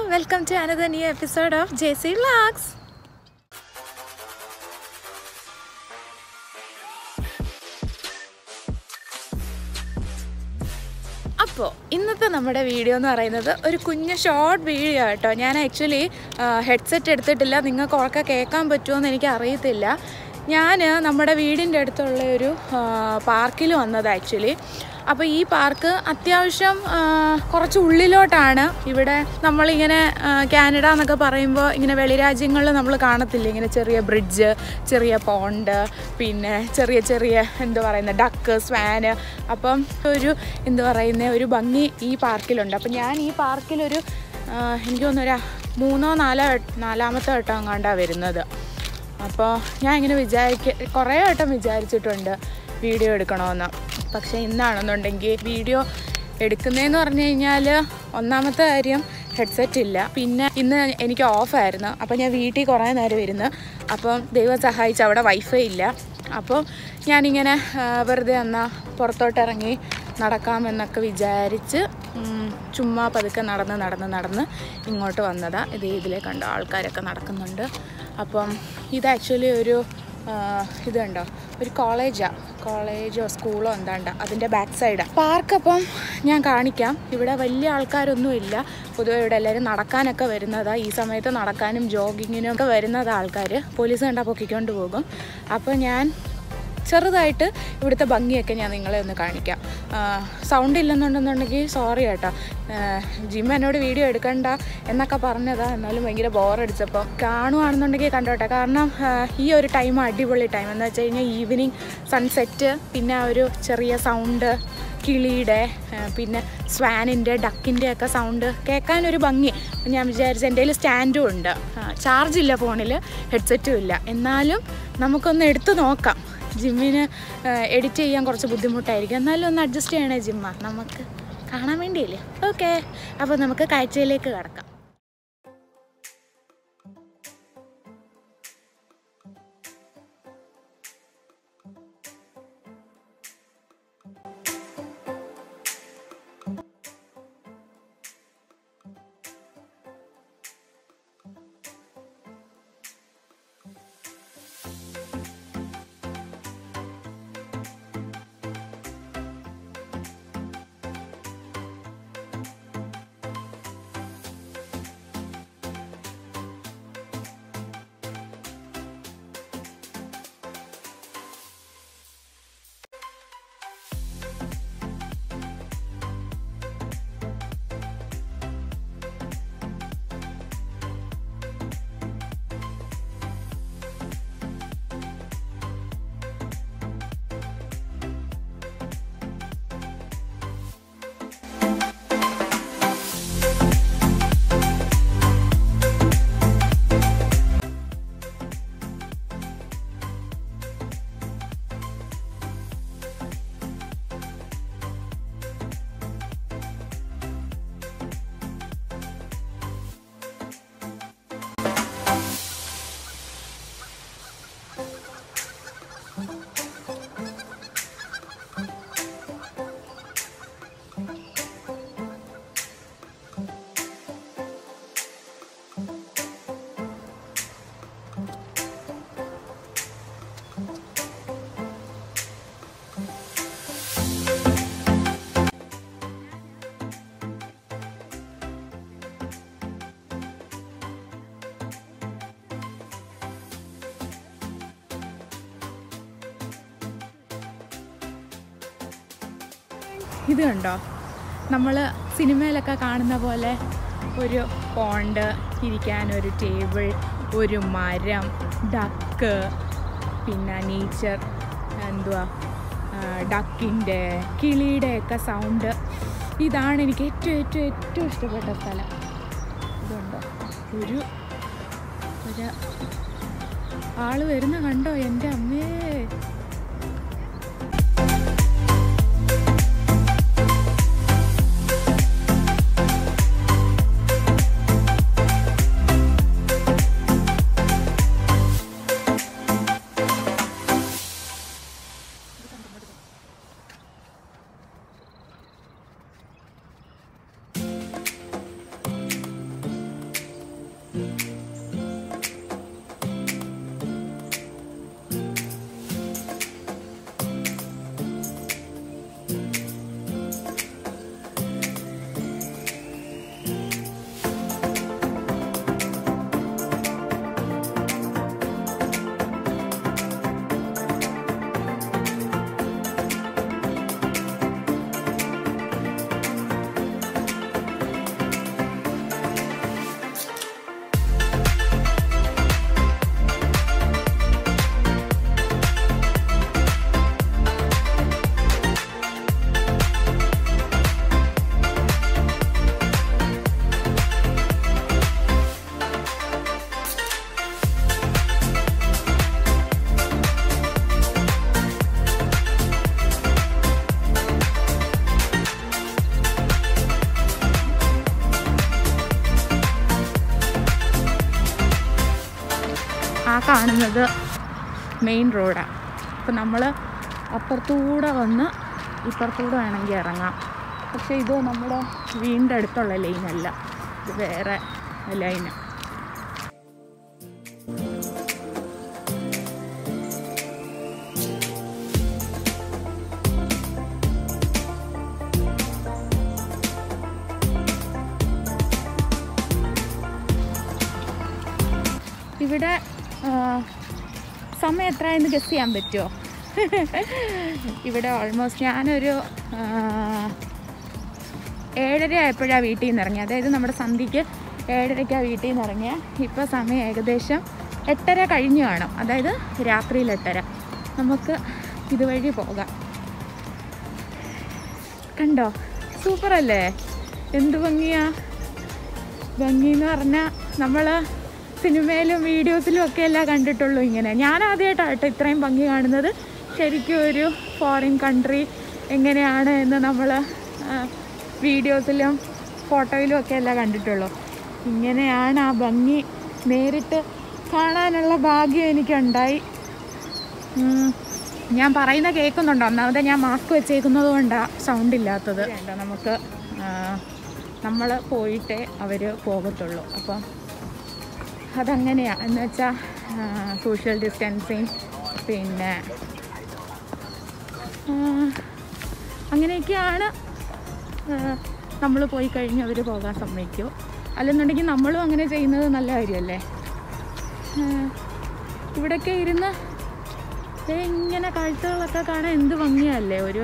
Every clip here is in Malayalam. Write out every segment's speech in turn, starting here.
Welcome to another new episode of J C vlogs അപ്പോൾ ഇന്നത്തെ നമ്മുടെ വീഡിയോ എന്ന് പറയുന്നത് ഒരു കുഞ്ഞ് ഷോർട്ട് വീഡിയോ കേട്ടോ ഞാൻ ആക്ച്വലി ഹെഡ്സെറ്റ് എടുത്തിട്ടില്ല നിങ്ങൾക്ക് ഉറക്കെ കേൾക്കാൻ പറ്റുമോ എന്ന് എനിക്ക് അറിയത്തില്ല ഞാൻ നമ്മുടെ വീടിൻ്റെ അടുത്തുള്ള ഒരു പാർക്കിൽ വന്നത് ആക്ച്വലി അപ്പോൾ ഈ പാർക്ക് അത്യാവശ്യം ആ, കുറച്ച് ഉള്ളിലോട്ടാണ് ഇവിടെ നമ്മളിങ്ങനെ ആ, കാനഡ എന്നൊക്കെ പറയുമ്പോൾ ഇങ്ങനെ വെളിരാജ്യങ്ങളിൽ നമ്മൾ കാണത്തില്ല ഇങ്ങനെ ചെറിയ ബ്രിഡ്ജ് ചെറിയ പോണ്ട് പിന്നെ ചെറിയ ചെറിയ എന്താ പറയുന്നത് ഡക്ക് സ്വാന് അപ്പം ഒരു എന്താ പറയുന്ന ഒരു ഭംഗി ഈ പാർക്കിലുണ്ട് അപ്പം ഞാൻ ഈ പാർക്കിലൊരു ആ, എനിക്ക് തോന്നുന്നു ഒരു മൂന്നോ നാലോ വട്ട- നാലാമത്തെ വട്ടം അങ്ങാണ്ടാണ് വരുന്നത് അപ്പോൾ ഞാൻ ഇങ്ങനെ വിചാരിക്ക കുറേ വട്ടം വിചാരിച്ചിട്ടുണ്ട് വീഡിയോ എടുക്കണമെന്ന് പക്ഷേ ഇന്നാണെന്നുണ്ടെങ്കിൽ വീഡിയോ എടുക്കുന്നതെന്ന് പറഞ്ഞു കഴിഞ്ഞാൽ ഒന്നാമത്തെ കാര്യം ഹെഡ്സെറ്റ് ഇല്ല പിന്നെ ഇന്ന് എനിക്ക് ഓഫായിരുന്നു അപ്പോൾ ഞാൻ വീട്ടിൽ കുറേ നേരം ഇരുന്ന് അപ്പം ദൈവം സഹായിച്ച് അവിടെ വൈഫൈ ഇല്ല അപ്പോൾ ഞാനിങ്ങനെ ആ, വെറുതെ എന്നാൽ പുറത്തോട്ടിറങ്ങി നടക്കാമെന്നൊക്കെ വിചാരിച്ച് ഉം, ചുമ്മാ പതുക്കെ നടന്ന് നടന്ന് നടന്ന് ഇങ്ങോട്ട് വന്നതാ ഇത് ഇതിലെ കണ്ടോ ആൾക്കാരൊക്കെ നടക്കുന്നുണ്ട് അപ്പം ഇത് ആക്ച്വലി ഒരു ആ, ഇതുണ്ടോ ഒരു കോളേജാണ് കോളേജോ സ്കൂളോ എന്താണ്ട അതിൻ്റെ ബാക്ക് സൈഡാണ് പാർക്ക് അപ്പം ഞാൻ കാണിക്കാം ഇവിടെ വലിയ ആൾക്കാരൊന്നും ഇല്ല പൊതുവെ ഇവിടെ എല്ലാവരും നടക്കാനൊക്കെ വരുന്നതാണ് ഈ സമയത്ത് നടക്കാനും ജോഗിങ്ങിനും ഒക്കെ വരുന്നതാണ് ആൾക്കാർ പോലീസ് കണ്ടാൽ പൊക്കിക്കൊണ്ട് പോകും അപ്പോൾ ഞാൻ ചെറുതായിട്ട് ഇവിടുത്തെ ഭംഗിയൊക്കെ ഞാൻ നിങ്ങളെ ഒന്ന് കാണിക്കാം സൗണ്ട് ഇല്ലെന്നുണ്ടെന്നുണ്ടെങ്കിൽ സോറി കേട്ടോ ജിം എന്നോട് വീഡിയോ എടുക്കണ്ട എന്നൊക്കെ പറഞ്ഞതാ എന്നാലും ഭയങ്കര ബോറടിച്ചപ്പോൾ കാണുവാണെന്നുണ്ടെങ്കിൽ കണ്ടോട്ടെ കാരണം ആ, ഈ ഒരു ടൈം അടിപൊളി ടൈം എന്ന് വെച്ച് കഴിഞ്ഞാൽ ഈവനിങ് സൺസെറ്റ് പിന്നെ ആ ഒരു ചെറിയ സൗണ്ട് കിളിയുടെ ആ, പിന്നെ സ്വാനിൻ്റെ ഡക്കിൻ്റെ ഒക്കെ സൗണ്ട് കേൾക്കാനൊരു ഭംഗി അപ്പം ഞാൻ വിചാരിച്ചു എൻ്റെ കയ്യിൽ സ്റ്റാൻഡും ഉണ്ട് ചാർജ് ഇല്ല ഫോണിൽ ഹെഡ്സെറ്റും ഇല്ല എന്നാലും നമുക്കൊന്ന് എടുത്തു നോക്കാം ജിമ്മിന് എഡിറ്റ് ചെയ്യാൻ കുറച്ച് ബുദ്ധിമുട്ടായിരിക്കും എന്നാലും ഒന്ന് അഡ്ജസ്റ്റ് ചെയ്യണേ ജിമ്മ നമുക്ക് കാണാൻ വേണ്ടിയില്ലേ ഓക്കെ അപ്പോൾ നമുക്ക് കാഴ്ചയിലേക്ക് കടക്കാം ഇത് കണ്ടോ നമ്മൾ സിനിമയിലൊക്കെ കാണുന്ന പോലെ ഒരു പോണ്ട് ഇരിക്കാൻ ഒരു ടേബിൾ ഒരു മരം ഡക്ക് പിന്നെ നേച്ചർ എന്തുവാ ഡക്കിൻ്റെ കിളിയുടെയൊക്കെ സൗണ്ട് ഇതാണ് എനിക്ക് ഏറ്റവും ഏറ്റവും ഏറ്റവും ഇഷ്ടപ്പെട്ട സ്ഥലം ഇതുണ്ടോ ഒരു ഒരു ആള് വരുന്ന കണ്ടോ എൻ്റെ അമ്മേ കാണുന്നത് മെയിൻ റോഡാണ് അപ്പോൾ നമ്മൾ അപ്പുറത്തൂടെ വന്ന് ഇപ്പുറത്തൂടെ വേണമെങ്കിൽ ഇറങ്ങാം പക്ഷേ ഇത് നമ്മുടെ വീടിൻ്റെ അടുത്തുള്ള ലൈനല്ല ഇത് വേറെ ലൈന് ഇവിടെ ആ, സമയം എത്രയെന്ന് ഗസ് ചെയ്യാൻ പറ്റുമോ ഇവിടെ ഓൾമോസ്റ്റ് ഞാനൊരു ആ, ഏഴര ആയപ്പോഴാണ് വീട്ടിൽ നിന്ന് ഇറങ്ങി അതായത് നമ്മുടെ സന്ധ്യക്ക് ഏഴരയ്ക്കാണ് വീട്ടിൽ നിന്ന് ഇറങ്ങിയ ഇപ്പോൾ സമയം ഏകദേശം എട്ടര കഴിഞ്ഞ് കാണും അതായത് രാത്രിയിൽ എട്ടര നമുക്ക് ഇതുവഴി പോകാം കണ്ടോ സൂപ്പറല്ലേ എന്ത് ഭംഗിയാ ഭംഗി എന്ന് പറഞ്ഞാൽ നമ്മൾ സിനിമയിലും വീഡിയോസിലും ഒക്കെ അല്ല കണ്ടിട്ടുള്ളൂ ഇങ്ങനെ ഞാൻ ആദ്യമായിട്ടാണ് കേട്ടോ ഇത്രയും ഭംഗി കാണുന്നത് ശരിക്കും ഒരു ഫോറിൻ കൺട്രി എങ്ങനെയാണ് എന്ന് നമ്മൾ വീഡിയോസിലും ഫോട്ടോയിലും ഒക്കെ അല്ല കണ്ടിട്ടുള്ളൂ ഇങ്ങനെയാണ് ആ ഭംഗി നേരിട്ട് കാണാനുള്ള ഭാഗ്യം എനിക്കുണ്ടായി ഉം. ഞാൻ പറയുന്ന കേൾക്കുന്നുണ്ടോ ഒന്നാമത് ഞാൻ മാസ്ക് വെച്ചേക്കുന്നത് കൊണ്ടാണ് സൗണ്ട് ഇല്ലാത്തത് വേണ്ട നമുക്ക് നമ്മൾ പോയിട്ടേ അവർ പോകത്തുള്ളൂ അപ്പം അതങ്ങനെയാണ് എന്ന് വെച്ചാൽ സോഷ്യൽ ഡിസ്റ്റൻസിങ് പിന്നെ ആ, അങ്ങനെയൊക്കെയാണ് നമ്മൾ പോയി കഴിഞ്ഞ് അവർ പോകാൻ സമ്മതിക്കുമോ അല്ലെന്നുണ്ടെങ്കിൽ നമ്മളും അങ്ങനെ ചെയ്യുന്നത് നല്ല കാര്യമല്ലേ ആ, ഇവിടെയൊക്കെ ഇരുന്ന് ദേ ഇങ്ങനെ കാഴ്ചകളൊക്കെ കാണാൻ എന്ത് ഭംഗിയല്ലേ ഒരു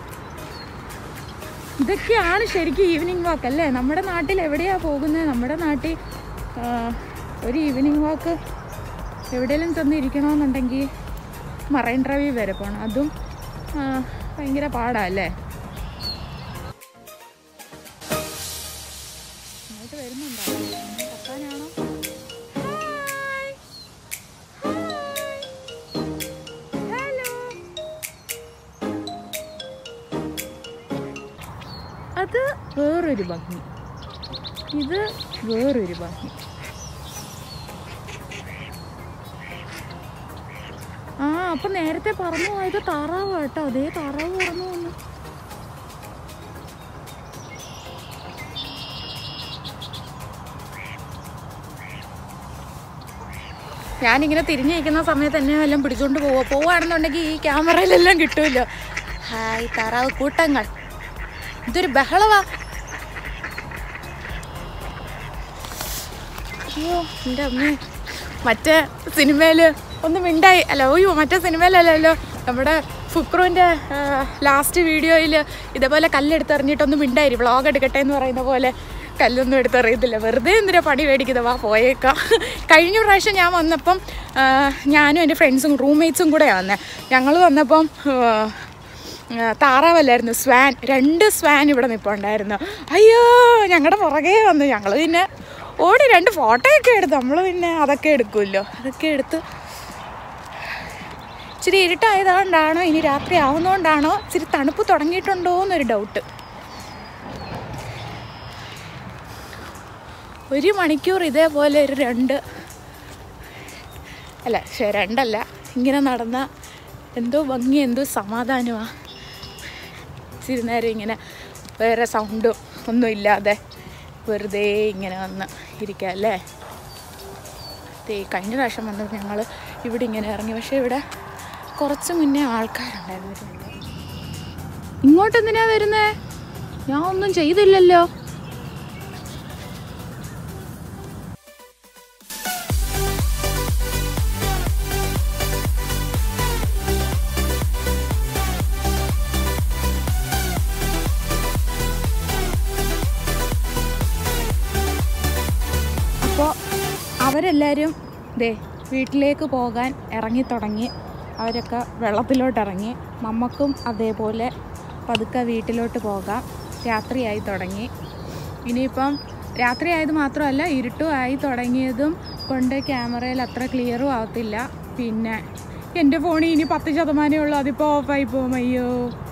ഇതൊക്കെയാണ് ശരിക്കും ഈവനിങ് വാക്ക് അല്ലേ നമ്മുടെ നാട്ടിൽ എവിടെയാണ് പോകുന്നത് നമ്മുടെ നാട്ടിൽ ആ, ഒരു ഈവനിങ് വാക്ക് എവിടെയെങ്കിലും ചെന്നിരിക്കണമെന്നുണ്ടെങ്കിൽ മറൈൻ ഡ്രൈവിൽ വരെ പോകണം അതും ആ, ഭയങ്കര പാടാല്ലേ ഇങ്ങോട്ട് വരുന്നുണ്ടോ കത്താനാണോ ഹായ് ഹലോ അത് വേറൊരു ഭംഗി ഇത് വേറൊരു ഭംഗി ആ അപ്പൊ നേരത്തെ പറഞ്ഞു പോയത് താറാവ് കേട്ടോ അതേ താറാവ് പറഞ്ഞു വന്നു ഞാനിങ്ങനെ തിരിഞ്ഞിരിക്കുന്ന സമയത്ത് എന്നെ എല്ലാം പിടിച്ചോണ്ട് പോവുക പോവുകയാണെന്നുണ്ടെങ്കിൽ ഈ ക്യാമറയിലെല്ലാം കിട്ടുമല്ലോ ഹായ് താറാവ് കൂട്ടങ്ങൾ ഇതൊരു ബഹളവാ അയ്യോ എൻ്റെ അമ്മേ മറ്റേ സിനിമയില് ഒന്ന് മിണ്ടായി അല്ല അയ്യോ മറ്റേ സിനിമയിലല്ലല്ലോ നമ്മുടെ ഫുക്രുവിൻ്റെ ലാസ്റ്റ് വീഡിയോയിൽ ഇതേപോലെ കല്ലെടുത്തെറിഞ്ഞിട്ടൊന്ന് മിണ്ടായി വ്ളോഗ് എടുക്കട്ടെ എന്ന് പറയുന്ന പോലെ കല്ലൊന്നും എടുത്തെറിയത്തില്ല വെറുതെ എന്തിനാ പണി മേടിക്കുന്നത് വാ പോയേക്കാം കഴിഞ്ഞ പ്രാവശ്യം ഞാൻ വന്നപ്പം ആ, ഞാനും എൻ്റെ ഫ്രണ്ട്സും റൂംമേറ്റ്സും കൂടെയാണ് വന്നത് ഞങ്ങൾ വന്നപ്പം ആ, ആ, താറാവല്ലായിരുന്നു സ്വാൻ രണ്ട് സ്വാൻ ഇവിടെ നിൽപ്പുണ്ടായിരുന്നു അയ്യോ ഞങ്ങളുടെ പുറകെ വന്നു ഞങ്ങൾ പിന്നെ ഓടി രണ്ട് ഫോട്ടോയൊക്കെ എടുത്തു നമ്മൾ പിന്നെ അതൊക്കെ എടുക്കുമല്ലോ അതൊക്കെ എടുത്ത് ഇച്ചിരി ഇരുട്ടായതുകൊണ്ടാണോ ഇനി രാത്രി ആവുന്നതുകൊണ്ടാണോ ഇച്ചിരി തണുപ്പ് തുടങ്ങിയിട്ടുണ്ടോ എന്നൊരു ഡൗട്ട് ഒരു മണിക്കൂർ ഇതേപോലെ ഒരു രണ്ട് അല്ല ശേ രണ്ടല്ല ഇങ്ങനെ നടന്ന എന്തോ ഭംഗി എന്തോ സമാധാനമാണ് ഇച്ചിരി നേരം ഇങ്ങനെ വേറെ സൗണ്ടും ഒന്നും ഇല്ലാതെ വെറുതെ ഇങ്ങനെ വന്ന് ഇരിക്കുക അല്ലേ ദേ കഴിഞ്ഞ പ്രാവശ്യം വന്നപ്പോൾ ഞങ്ങൾ ഇവിടെ ഇങ്ങനെ ഇറങ്ങി പക്ഷേ ഇവിടെ കുറച്ച് മുന്നേ ആൾക്കാരുണ്ടായിരുന്നു ഇങ്ങോട്ട് എന്തിനാ വരുന്നേ ഞാൻ ഒന്നും ചെയ്തില്ലല്ലോ അപ്പോൾ അവരെല്ലാവരും ദേ വീട്ടിലേക്ക് പോകാൻ ഇറങ്ങി തുടങ്ങി അവരൊക്കെ വെള്ളത്തിലോട്ട് ഇറങ്ങി നമുക്കും അതേപോലെ പതുക്കെ വീട്ടിലോട്ട് പോകാം രാത്രിയായി തുടങ്ങി ഇനിയിപ്പം രാത്രി ആയത് മാത്രമല്ല ഇരുട്ടും ആയി തുടങ്ങിയതും കൊണ്ട് ക്യാമറയിൽ അത്ര ക്ലിയറും ആവത്തില്ല പിന്നെ എൻ്റെ ഫോണിൽ ഇനി പത്ത് ശതമാനമേ ഉള്ളൂ അതിപ്പോൾ ഓഫായി പോകും അയ്യോ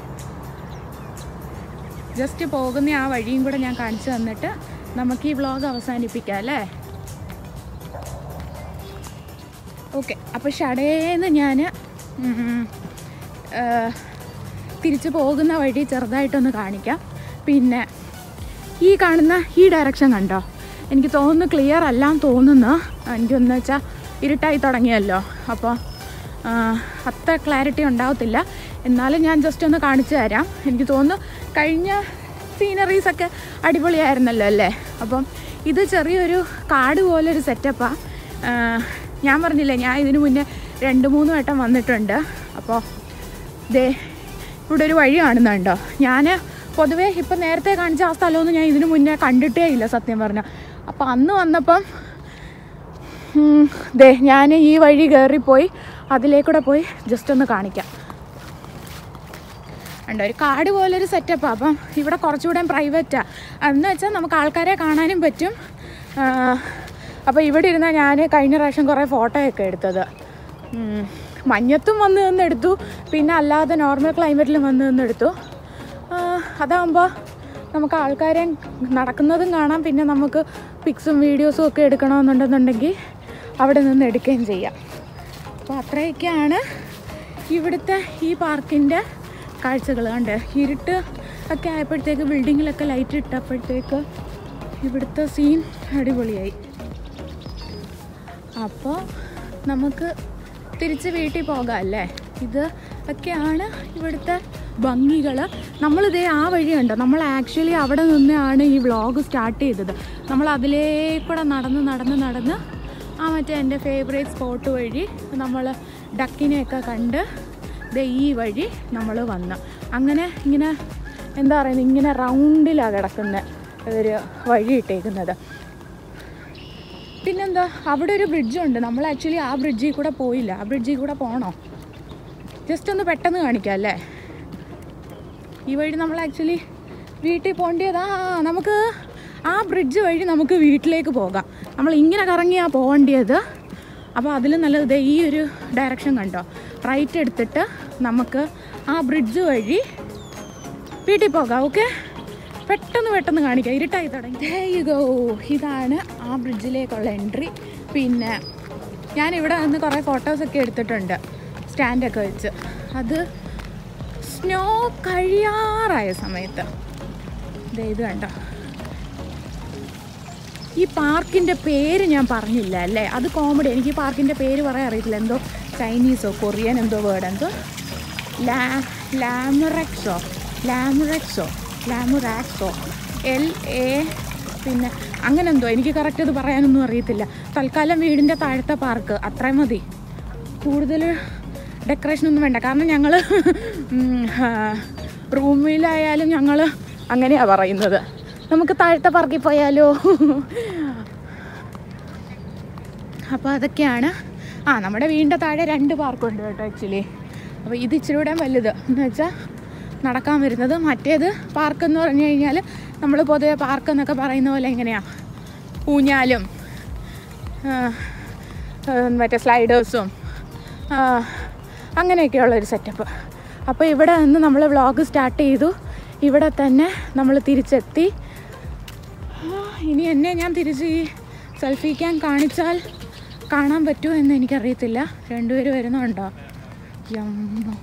ജസ്റ്റ് പോകുന്ന ആ വഴിയും കൂടെ ഞാൻ കാണിച്ചു തന്നിട്ട് നമുക്ക് ഈ വ്ളോഗ് അവസാനിപ്പിക്കാം അല്ലേ ഓക്കെ അപ്പോൾ ഷടേന്ന് ഞാൻ തിരിച്ചു പോകുന്ന വഴി ചെറുതായിട്ടൊന്ന് കാണിക്കാം പിന്നെ ഈ കാണുന്ന ഈ ഡയറക്ഷൻ കണ്ടോ എനിക്ക് തോന്നുന്നു ക്ലിയർ അല്ലാന്ന് തോന്നുന്നു എനിക്കൊന്ന് വെച്ചാൽ ഇരുട്ടായി തുടങ്ങിയല്ലോ അപ്പോൾ അത്ര ക്ലാരിറ്റി ഉണ്ടാവത്തില്ല എന്നാലും ഞാൻ ജസ്റ്റ് ഒന്ന് കാണിച്ചു തരാം എനിക്ക് തോന്നുന്നു കഴിഞ്ഞ സീനറീസൊക്കെ അടിപൊളിയായിരുന്നല്ലോ അല്ലേ അപ്പം ഇത് ചെറിയൊരു കാട് പോലൊരു സെറ്റപ്പാണ് ഞാൻ പറഞ്ഞില്ലേ ഞാൻ ഇതിനു മുന്നേ രണ്ട് മൂന്ന് വട്ടം വന്നിട്ടുണ്ട് അപ്പോൾ ദേ ഇവിടെ ഒരു വഴി കാണുന്നുണ്ടോ ഞാൻ പൊതുവേ ഇപ്പം നേരത്തെ കാണിച്ച ആ സ്ഥലമൊന്നും ഞാൻ ഇതിനു മുന്നേ കണ്ടിട്ടേ ഇല്ല സത്യം പറഞ്ഞാൽ അപ്പോൾ അന്ന് വന്നപ്പം ഉം, ദേ ഞാൻ ഈ വഴി കയറിപ്പോയി അതിലേക്കൂടെ പോയി ജസ്റ്റ് ഒന്ന് കാണിക്കാം ഉണ്ട് ഒരു കാട് പോലൊരു സെറ്റപ്പാണ് അപ്പം ഇവിടെ കുറച്ചുകൂടെ പ്രൈവറ്റാണ് എന്ന് വെച്ചാൽ നമുക്ക് ആൾക്കാരെ കാണാനും പറ്റും അപ്പോൾ ഇവിടെ ഇരുന്നാൽ ഞാൻ കഴിഞ്ഞ പ്രാവശ്യം കുറേ ഫോട്ടോയൊക്കെ എടുത്തത് ഉം, മഞ്ഞത്തും വന്ന് നിന്ന് എടുത്തു പിന്നെ അല്ലാതെ നോർമൽ ക്ലൈമറ്റിലും വന്ന് നിന്ന് എടുത്തു അതാകുമ്പോൾ നമുക്ക് ആൾക്കാരെ നടക്കുന്നതും കാണാം പിന്നെ നമുക്ക് പിക്സും വീഡിയോസും ഒക്കെ എടുക്കണമെന്നുണ്ടെന്നുണ്ടെങ്കിൽ അവിടെ നിന്ന് എടുക്കുകയും ചെയ്യാം അപ്പോൾ അത്രയൊക്കെയാണ് ഇവിടുത്തെ ഈ പാർക്കിൻ്റെ കാഴ്ചകൾ കണ്ട് ഇരുട്ട് ഒക്കെ ആയപ്പോഴത്തേക്ക് ബിൽഡിങ്ങിലൊക്കെ ലൈറ്റ് ഇട്ടപ്പോഴത്തേക്ക് ഇവിടുത്തെ സീൻ അടിപൊളിയായി അപ്പോൾ നമുക്ക് തിരിച്ച് വീട്ടിൽ പോകാം അല്ലേ ഇത് ഒക്കെയാണ് ഇവിടുത്തെ ഭംഗികൾ നമ്മളിതേ ആ വഴിയുണ്ട് നമ്മൾ ആക്ച്വലി അവിടെ നിന്നാണ് ഈ വ്ളോഗ് സ്റ്റാർട്ട് ചെയ്തത് നമ്മൾ അതിലേക്കൂടെ നടന്ന് നടന്ന് നടന്ന് ആ മറ്റേ എൻ്റെ ഫേവറേറ്റ് സ്പോട്ട് വഴി നമ്മൾ ഡക്കിനെയൊക്കെ കണ്ട് ദേ ഈ വഴി നമ്മൾ വന്നു അങ്ങനെ ഇങ്ങനെ എന്താ പറയുന്നത് ഇങ്ങനെ റൗണ്ടിലാണ് കിടക്കുന്ന ഒരു വഴി ഇട്ടേക്കുന്നത് പിന്നെന്താ അവിടെ ഒരു ബ്രിഡ്ജുണ്ട് നമ്മൾ ആക്ച്വലി ആ ബ്രിഡ്ജിൽ കൂടെ പോയില്ല ആ ബ്രിഡ്ജിൽ കൂടെ പോകണോ ജസ്റ്റ് ഒന്ന് പെട്ടെന്ന് കാണിക്കാം അല്ലേ ഈ വഴി നമ്മൾ ആക്ച്വലി വീട്ടിൽ പോകേണ്ടതാ നമുക്ക് ആ ബ്രിഡ്ജ് വഴി നമുക്ക് വീട്ടിലേക്ക് പോകാം നമ്മൾ ഇങ്ങനെ കറങ്ങിയാണ് പോകേണ്ടത് അപ്പോൾ അതിൽ നല്ലത് ദേ ഈ ഒരു ഡയറക്ഷൻ കണ്ടോ റൈറ്റ് എടുത്തിട്ട് നമുക്ക് ആ ബ്രിഡ്ജ് വഴി വീട്ടിൽ പോകാം ഓക്കെ പെട്ടെന്ന് പെട്ടെന്ന് കാണിക്കാം ഇരുട്ടായി തുടങ്ങി There you go. ഇതാണ് ആ ബ്രിഡ്ജിലേക്കുള്ള എൻട്രി പിന്നെ ഞാൻ ഇവിടെ നിന്ന് കുറേ ഫോട്ടോസൊക്കെ എടുത്തിട്ടുണ്ട് സ്റ്റാൻഡൊക്കെ വെച്ച് അത് സ്നോ കഴിയാറായ സമയത്ത് ദേ ഇത് കണ്ടോ ഈ പാർക്കിൻ്റെ പേര് ഞാൻ പറഞ്ഞില്ല അല്ലേ അത് കോമഡി എനിക്ക് ഈ പാർക്കിൻ്റെ പേര് പറയാൻ അറിയത്തില്ല എന്തോ ചൈനീസോ കൊറിയൻ എന്തോ വേർഡ് എന്തോ ലാ ലാമുറക്സോ ലാമുറക്സോ ലാമുറാക്സോ എൽ എ പിന്നെ അങ്ങനെ എന്തോ എനിക്ക് കറക്റ്റ് അത് പറയാനൊന്നും അറിയത്തില്ല തൽക്കാലം വീടിൻ്റെ താഴത്തെ പാർക്ക് അത്രയും മതി കൂടുതൽ ഡെക്കറേഷൻ ഒന്നും വേണ്ട കാരണം ഞങ്ങൾ റൂമിലായാലും ഞങ്ങൾ അങ്ങനെയാണ് പറയുന്നത് നമുക്ക് താഴത്തെ പാർക്കിൽ പോയാലോ അപ്പോൾ അതൊക്കെയാണ് ആ നമ്മുടെ വീടിൻ്റെ താഴെ രണ്ട് പാർക്കുണ്ട് കേട്ടോ ആക്ച്വലി അപ്പോൾ ഇത് ഇച്ചിരി കൂടെ വലുത് എന്ന് വെച്ചാൽ നടക്കാൻ വരുന്നത് മറ്റേത് പാർക്ക് എന്ന് പറഞ്ഞു കഴിഞ്ഞാൽ നമ്മൾ പൊതുവെ പാർക്ക് എന്നൊക്കെ പറയുന്ന പോലെ എങ്ങനെയാണ് ഊഞ്ഞാലും ആ, ആ, മറ്റേ സ്ലൈഡേഴ്സും ആ, അങ്ങനെയൊക്കെയുള്ളൊരു സെറ്റപ്പ് അപ്പോൾ ഇവിടെ നിന്ന് നമ്മൾ വ്ളോഗ് സ്റ്റാർട്ട് ചെയ്തു ഇവിടെ തന്നെ നമ്മൾ തിരിച്ചെത്തി ആ, ഇനി എന്നെ ഞാൻ തിരിച്ച് ഈ സെൽഫി ക്യാം കാണിച്ചാൽ കാണാൻ പറ്റുമോ എന്ന് എനിക്കറിയത്തില്ല രണ്ടുപേര് വരുന്നുണ്ടോ യമ്മോ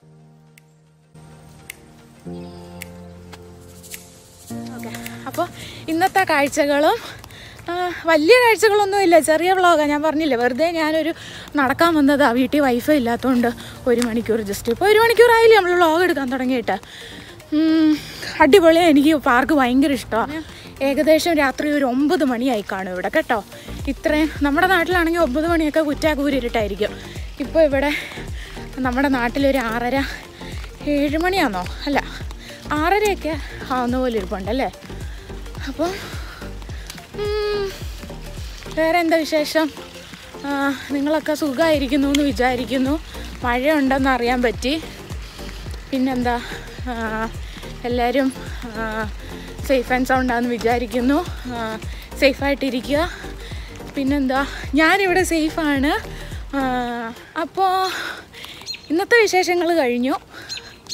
ഓക്കെ അപ്പോൾ ഇന്നത്തെ കാഴ്ചകളും ആ, വലിയ കാഴ്ചകളൊന്നുമില്ല ചെറിയ വ്ളോഗാണ് ഞാൻ പറഞ്ഞില്ലേ വെറുതെ ഞാനൊരു നടക്കാൻ വന്നതാ വീട്ടിൽ വൈഫൈ ഇല്ലാത്തതുകൊണ്ട് ഒരു മണിക്കൂർ ജസ്റ്റ് ഇപ്പോൾ ഒരു മണിക്കൂറായില്ലേ നമ്മൾ വ്ളോഗ് എടുക്കാൻ തുടങ്ങിയിട്ട് ഉം, അടിപൊളിയാണ് എനിക്ക് പാർക്ക് ഭയങ്കര ഇഷ്ടമാണ് ഏകദേശം രാത്രി ഒരു ഒമ്പത് മണിയായി കാണും ഇവിടെ കേട്ടോ ഇത്രയും നമ്മുടെ നാട്ടിലാണെങ്കിൽ ഒമ്പത് മണിയൊക്കെ കുറ്റാക്കൂരിട്ടായിരിക്കും ഇപ്പോൾ ഇവിടെ നമ്മുടെ നാട്ടിലൊരു ആറര ഏഴ് മണിയാണോ അല്ല ആറരയൊക്കെ ആവുന്ന പോലെ ഇരിപ്പുണ്ടല്ലേ അപ്പോൾ ഉം, വേറെ എന്താ വിശേഷം ആ, നിങ്ങളൊക്കെ സുഖമായിരിക്കുന്നു എന്ന് വിചാരിക്കുന്നു മഴയുണ്ടെന്ന് അറിയാൻ പറ്റി പിന്നെന്താ ആ, എല്ലാവരും സേഫ് ആൻഡ് സൗണ്ടാന്ന് വിചാരിക്കുന്നു സേഫായിട്ടിരിക്കുക പിന്നെന്താ ഞാനിവിടെ സേഫാണ് അപ്പോൾ ഇന്നത്തെ വിശേഷങ്ങൾ കഴിഞ്ഞു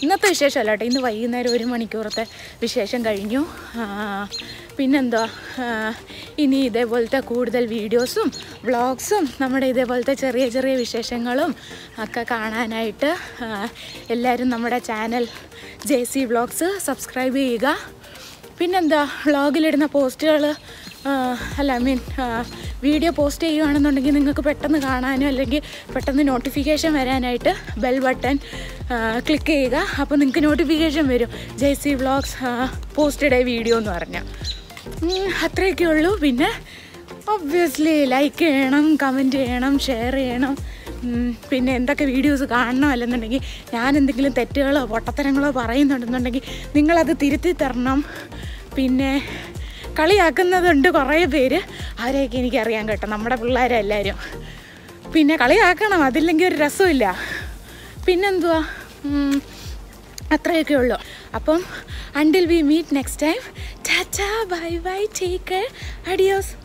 ഇന്നത്തെ വിശേഷമല്ല കേട്ടോ ഇന്ന് വൈകുന്നേരം ഒരു മണിക്കൂറത്തെ വിശേഷം കഴിഞ്ഞു ആ, പിന്നെന്താ ആ, ഇനി ഇതേപോലത്തെ കൂടുതൽ വീഡിയോസും വ്ളോഗ്സും നമ്മുടെ ഇതേപോലത്തെ ചെറിയ ചെറിയ വിശേഷങ്ങളും ഒക്കെ കാണാനായിട്ട് ആ, എല്ലാവരും നമ്മുടെ channel J C vlogs subscribe ചെയ്യുക പിന്നെന്താ വ്ളോഗിലിടുന്ന പോസ്റ്റുകൾ അല്ല ഐ മീൻ വീഡിയോ പോസ്റ്റ് ചെയ്യുകയാണെന്നുണ്ടെങ്കിൽ നിങ്ങൾക്ക് പെട്ടെന്ന് കാണാനോ അല്ലെങ്കിൽ പെട്ടെന്ന് നോട്ടിഫിക്കേഷൻ വരാനായിട്ട് ബെൽ ബട്ടൺ ക്ലിക്ക് ചെയ്യുക അപ്പോൾ നിങ്ങൾക്ക് നോട്ടിഫിക്കേഷൻ വരും J C vlogs posted video എന്ന് പറഞ്ഞാൽ ഉം, അത്രയൊക്കെ ഉള്ളൂ പിന്നെ ഒബ്വിയസ്ലി ലൈക്ക് ചെയ്യണം കമൻറ്റ് ചെയ്യണം ഷെയർ ചെയ്യണം ഉം, പിന്നെ എന്തൊക്കെ വീഡിയോസ് കാണണം അല്ലെന്നുണ്ടെങ്കിൽ ഞാൻ എന്തെങ്കിലും തെറ്റുകളോ പൊട്ടത്തരങ്ങളോ പറയുന്നുണ്ടെന്നുണ്ടെങ്കിൽ നിങ്ങളത് തിരുത്തി തരണം പിന്നെ കളിയാക്കുന്നതുണ്ട് കുറേ പേര് അവരെയൊക്കെ എനിക്കറിയാം കേട്ടോ നമ്മുടെ പിള്ളേരെല്ലാവരും പിന്നെ കളിയാക്കണം അതില്ലെങ്കിൽ ഒരു രസമില്ല പിന്നെന്തുവാ ഉം, അത്രയൊക്കെ ഉള്ളൂ അപ്പം until we meet next time tata bye bye take care adios